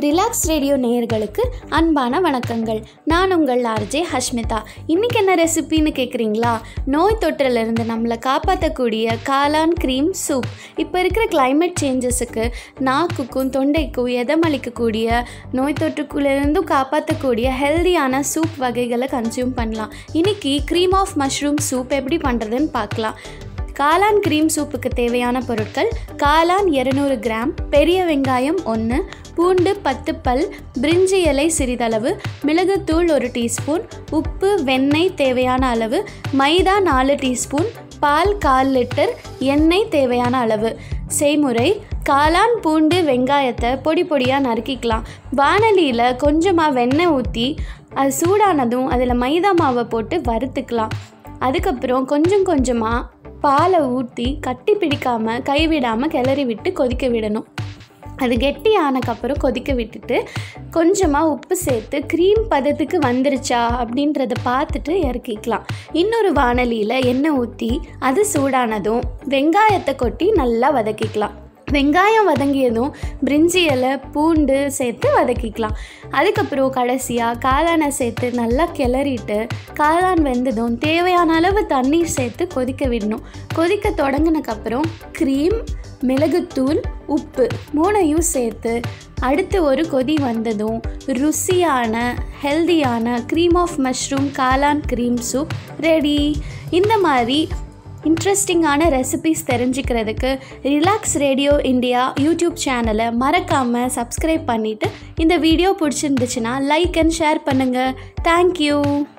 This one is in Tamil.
ரிலாக்ஸ் ரேடியோ நேயர்களுக்கு அன்பான வணக்கங்கள் நான் உங்கள் ஆர்ஜே ஹஷ்மிதா இன்றைக்கி என்ன ரெசிபின்னு கேட்குறீங்களா நோய் தொற்றிலிருந்து நம்மளை காப்பாற்றக்கூடிய காளான் க்ரீம் சூப் இப்போ இருக்கிற climate சேஞ்சஸுக்கு நாக்குக்கும் தொண்டைக்கும் எதமளிக்கக்கூடிய நோய் தொற்றுக்குள்ளேருந்தும் காப்பாற்றக்கூடிய ஹெல்தியான சூப் வகைகளை கன்சியூம் பண்ணலாம் இன்றைக்கி க்ரீம் ஆஃப் மஷ்ரூம் சூப் எப்படி பண்ணுறதுன்னு பார்க்கலாம் காளான் க்ரீம் சூப்புக்கு தேவையான பொருட்கள் காளான் 200 கிராம் பெரிய வெங்காயம் ஒன்று பூண்டு பத்து பல் பிரிஞ்சி இலை சிறிதளவு மிளகுத்தூள் ஒரு டீஸ்பூன் உப்பு வெண்ணெய் தேவையான அளவு மைதா நாலு டீஸ்பூன் பால் கால் லிட்டர் எண்ணெய் தேவையான அளவு செய்முறை காளான் பூண்டு வெங்காயத்தை பொடி பொடியாக நறுக்கிக்கலாம் வானலியில் கொஞ்சமாக வெண்ணெய் ஊற்றி அது சூடானதும் அதில் மைதா மாவை போட்டு வறுத்துக்கலாம் அதுக்கப்புறம் கொஞ்சம் கொஞ்சமாக பாலை ஊற்றி கட்டி பிடிக்காமல் கைவிடாமல் கிளறி விட்டு கொதிக்க விடணும் அது கெட்டி ஆனக்கப்புறம் கொதிக்க விட்டுட்டு கொஞ்சமாக உப்பு சேர்த்து க்ரீம் பதத்துக்கு வந்துருச்சா அப்படின்றத பார்த்துட்டு இறக்கிக்கலாம் இன்னொரு வானலியில் எண்ணெய் ஊற்றி அது சூடானதும் வெங்காயத்தை கொட்டி நல்லா வதக்கிக்கலாம் வெங்காயம் வதங்கியதும் பிரிஞ்சி இலை பூண்டு சேர்த்து வதக்கிக்கலாம் அதுக்கப்புறம் கடைசியாக காளானை சேர்த்து நல்லா கிளறிட்டு காளான் வெந்ததும் தேவையான அளவு தண்ணீர் சேர்த்து கொதிக்க விடணும் கொதிக்க தொடங்கினக்கப்புறம் க்ரீம் மிளகுத்தூள் உப்பு மூணையும் சேர்த்து அடுத்து ஒரு கொதி வந்ததும் ருசியான ஹெல்தியான க்ரீம் ஆஃப் மஷ்ரூம் காளான் க்ரீம் சூப் ரெடி இந்த மாதிரி இன்ட்ரெஸ்டிங்கான ரெசிபிஸ் தெரிஞ்சுக்கிறதுக்கு ரிலாக்ஸ் ரேடியோ இந்தியா யூடியூப் சேனலை மறக்காமல் சப்ஸ்கிரைப் பண்ணிவிட்டு இந்த வீடியோ பிடிச்சிருந்துச்சுன்னா லைக் அண்ட் ஷேர் பண்ணுங்கள் தேங்க்யூ